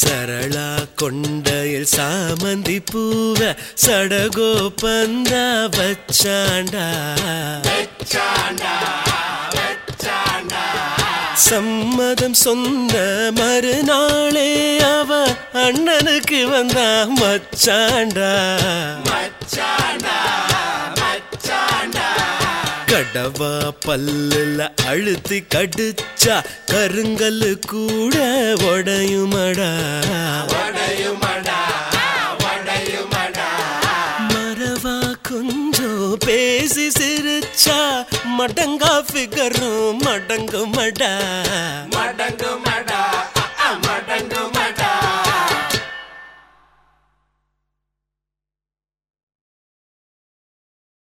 சரளா கொண்டையில் சாமந்தி பூவ சடகோ பந்தா வச்சாண்டா சம்மதம் சொன்ன மறுநாளே அவ அண்ணனுக்கு வந்தா மச்சாண்டா கடவா பல்லுல அழுத்தி கடிச்சா கருங்கல்லு கூட உடையுமடா மறவா கொஞ்சம் பேசி சிரிச்சா மடங்கா ஃபிகரும் மடங்குமடா மடங்கு மடா